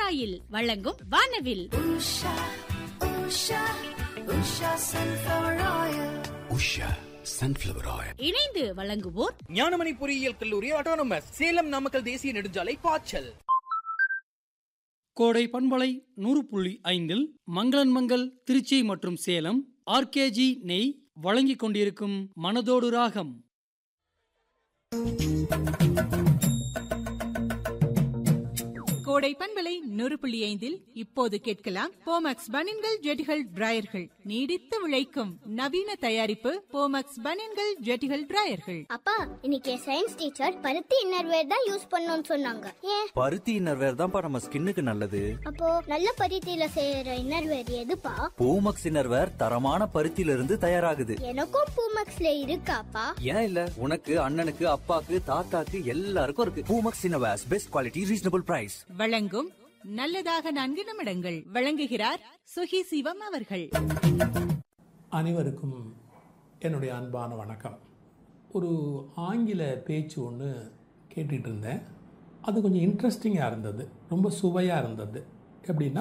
Oil வழங்கும் வானவில் Usha, Usha, Usha sunflower oil. Usha sunflower oil இணைந்து வழங்குவோர் ஞானமணி பொறியியல் கல்லூரி ஆட்டோனமஸ் சேலம் நாமக்கல் தேசிய நெடுஞ்சாலை பாய்ச்சல் கோடை பண்பலை நூறு புள்ளி ஐந்தில் மங்களன் மங்கள் திருச்சி மற்றும் சேலம் ஆர்கேஜி நெய் வழங்கிக் கொண்டிருக்கும் மனதோடு ராகம் கோடை பண்பலை நூறு புள்ளி ஐந்தில் இப்போது கேட்கலாம் போமக்ஸ் பனின்கள் ஜெட்டிகள் டிராயர்கள் நீடித்து உழைக்கும் நவீன தயாரிப்பு போமக்ஸ் பனின்கள் ஜெட்டிகள் டிராயர்கள் அப்பா இன்னைக்கு சயின்ஸ் டீச்சர் பருத்தி இன்னர்வேர் தான் யூஸ் பண்ணணும்னு சொன்னாங்க ஏன் பருத்தி இன்னர்வேர் தான்ப்பா நம்ம ஸ்கின்னுக்கு நல்லது அப்போ நல்ல பருத்தியில செய்யற இன்னர்வேர் எதுப்பா பூமக்ஸ் இன்னர்வேர் தரமான பருத்தியில இருந்து தயாராகுது எனக்கும் பூமக்ஸ்ல இருக்காப்பா ஏன் இல்ல உனக்கு அண்ணனுக்கு அப்பாக்கு தாத்தாக்கு எல்லாருக்கும் இருக்கு Poomex innerwears best quality reasonable price வழங்கும் நல்லதாக நான்கு நிமிடங்கள் வழங்குகிறார் சுகி சிவம் அவர்கள் அனைவருக்கும் என்னுடைய அன்பான வணக்கம் ஒரு ஆங்கில பேச்சு ஒன்று கேட்டுட்டு இருந்தேன் அது கொஞ்சம் இன்ட்ரெஸ்டிங்காக இருந்தது ரொம்ப சுவையாக இருந்தது எப்படின்னா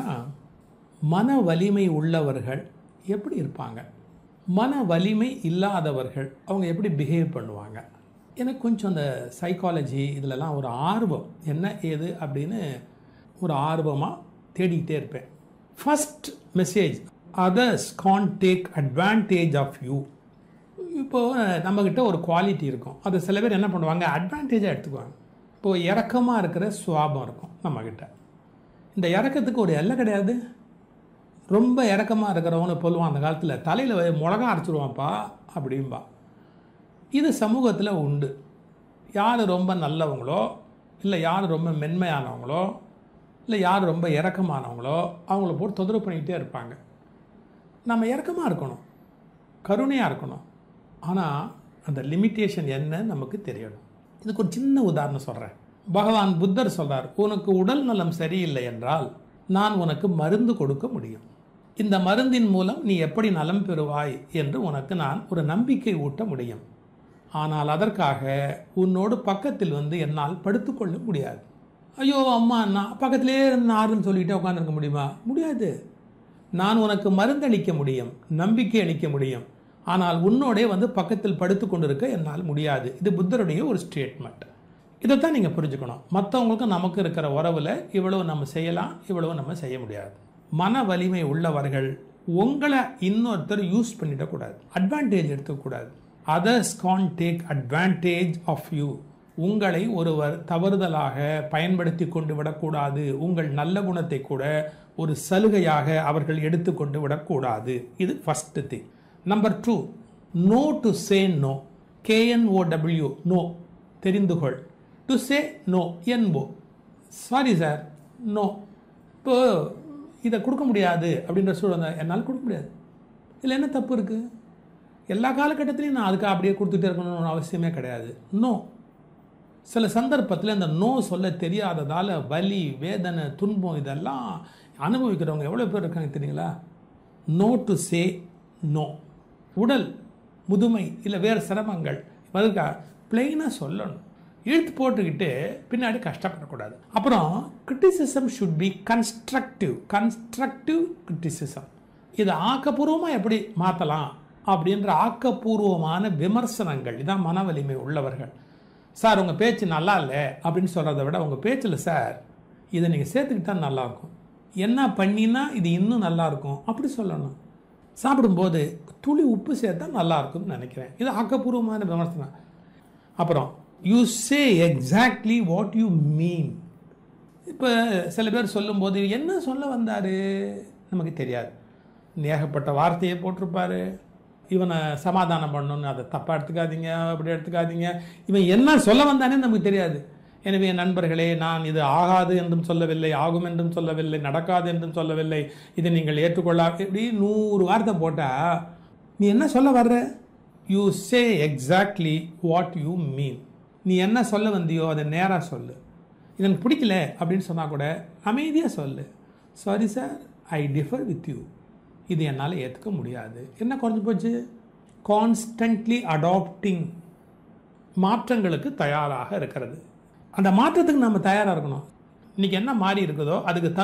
மன வலிமை உள்ளவர்கள் எப்படி இருப்பாங்க மன வலிமை இல்லாதவர்கள் அவங்க எப்படி பிஹேவ் பண்ணுவாங்க எனக்கு கொஞ்சம் அந்த சைக்காலஜி இதிலலாம் ஒரு ஆர்வம் என்ன ஏது அப்படின்னு ஒரு ஆர்வமாக தேடிக்கிட்டே இருப்பேன் first message others can't take advantage of you இப்போது நம்மக்கிட்ட ஒரு குவாலிட்டி இருக்கும் அதை சில பேர் என்ன பண்ணுவாங்க அட்வான்டேஜாக எடுத்துக்குவாங்க இப்போது இறக்கமாக இருக்கிற சுவாபம் இருக்கும் நம்மக்கிட்ட இந்த இறக்கத்துக்கு ஒரு எல்லை கிடையாது ரொம்ப இறக்கமாக இருக்கிறவனு சொல்லுவான் அந்த காலத்தில் தலையில் மிளகா அரைச்சிடுவான்ப்பா அப்படிம்பா இது சமூகத்தில் உண்டு யார் ரொம்ப நல்லவங்களோ இல்லை யார் ரொம்ப மென்மையானவங்களோ இல்லை யார் ரொம்ப இறக்கமானவங்களோ அவங்கள போட்டு தொந்தரவு பண்ணிக்கிட்டே இருப்பாங்க நம்ம இறக்கமாக இருக்கணும் கருணையாக இருக்கணும் ஆனால் அந்த லிமிட்டேஷன் என்ன நமக்கு தெரியணும் இதுக்கு ஒரு சின்ன உதாரணம் சொல்கிறேன் பகவான் புத்தர் சொல்றார் உனக்கு உடல் நலம் சரியில்லை என்றால் நான் உனக்கு மருந்து கொடுக்க முடியும் இந்த மருந்தின் மூலம் நீ எப்படி நலம் பெறுவாய் என்று உனக்கு நான் ஒரு நம்பிக்கை ஊட்ட முடியும் ஆனால் அதற்காக உன்னோடு பக்கத்தில் வந்து என்னால் படுத்துக்கொள்ள முடியாது ஐயோ அம்மா நான் பக்கத்திலே இருந்து ஆறுன்னு சொல்லிட்டு உட்காந்துருக்க முடியுமா முடியாது நான் உனக்கு மருந்தளிக்க முடியும் நம்பிக்கை அளிக்க முடியும் ஆனால் உன்னோடே வந்து பக்கத்தில் படுத்து கொண்டிருக்க என்னால் முடியாது இது புத்தருடைய ஒரு ஸ்டேட்மெண்ட் இதைத்தான் நீங்கள் புரிஞ்சுக்கணும் மற்றவங்களுக்கும் நமக்கு இருக்கிற உறவில் இவ்வளவு நம்ம செய்யலாம் இவ்வளவு நம்ம செய்ய முடியாது மன வலிமை உள்ளவர்கள் உங்களை இன்னொருத்தர் யூஸ் பண்ணிடக்கூடாது அட்வான்டேஜ் எடுத்துக்கூடாது others can't take advantage of you உங்களை ஒருவர் தவறுதலாக பயன்படுத்தி கொண்டு விடக்கூடாது உங்கள் நல்ல குணத்தை கூட ஒரு சலுகையாக அவர்கள் எடுத்துக்கொண்டு விடக்கூடாது இது first thing number two know to say no K N O W know தெரிந்து கொள் டு சே நோ என்போ சாரி சார் நோ இப்போ இதை கொடுக்க முடியாது அப்படின்ற சூழல் என்னால் கொடுக்க முடியாது இதில் என்ன தப்பு இருக்குது எல்லா காலகட்டத்திலையும் நான் அதுக்கு அப்படியே கொடுத்துட்டே இருக்கணும்னு அவசியமே கிடையாது நோ சில சந்தர்ப்பத்தில் இந்த நோ சொல்ல தெரியாததால் வலி வேதனை துன்பம் இதெல்லாம் அனுபவிக்கிறவங்க எவ்வளோ பேர் இருக்காங்க தெரியுங்களா நோ டு சே நோ உடல் முதுமை இல்லை வேறு சிரமங்கள் அதுக்கா பிளெயினாக சொல்லணும் இழுத்து போட்டுக்கிட்டு பின்னாடி கஷ்டப்படக்கூடாது அப்புறம் criticism should be constructive constructive criticism இதை ஆக்கப்பூர்வமாக எப்படி மாற்றலாம் அப்படின்ற ஆக்கப்பூர்வமான விமர்சனங்கள் இதான் மன வலிமை உள்ளவர்கள் சார் உங்கள் பேச்சு நல்லா இல்லை அப்படின்னு சொல்கிறத விட உங்கள் பேச்சில் சார் இதை நீங்கள் சேர்த்துக்கிட்டா நல்லாயிருக்கும் என்ன பண்ணினா இது இன்னும் நல்லாயிருக்கும் அப்படி சொல்லணும் சாப்பிடும்போது துளி உப்பு சேர்த்தா நல்லா இருக்கும்னு நினைக்கிறேன் இது ஆக்கப்பூர்வமான விமர்சனம் அப்புறம் you say exactly what you mean இப்போ சில பேர் சொல்லும்போது என்ன சொல்ல வந்தார் நமக்கு தெரியாது ஏகப்பட்ட வார்த்தையை போட்டிருப்பாரு இவனை சமாதானம் பண்ணணும்னு அதை தப்பாக எடுத்துக்காதீங்க அப்படி எடுத்துக்காதீங்க இவன் என்ன சொல்ல வந்தானே நமக்கு தெரியாது எனவே நண்பர்களே நான் இது ஆகாது என்றும் சொல்லவில்லை ஆகும் என்றும் சொல்லவில்லை நடக்காது என்றும் சொல்லவில்லை இதை நீங்கள் ஏற்றுக்கொள்ளா இப்படி நூறு வார்த்தை போட்டால் நீ என்ன சொல்ல வர்ற you say exactly what you mean நீ என்ன சொல்ல வந்தியோ அதை நேராக சொல்லு இது எனக்கு பிடிக்கல அப்படின்னு சொன்னால் கூட அமைதியாக சொல்லு sorry sir I differ with you இது என்னால் ஏற்றுக்க முடியாது என்ன குறைஞ்சி போச்சு கான்ஸ்டன்ட்லி அடாப்டிங் மாற்றங்களுக்கு தயாராக இருக்கிறது அந்த மாற்றத்துக்கு நம்ம தயாராக இருக்கணும் இன்றைக்கி என்ன மாறி இருக்குதோ அதுக்கு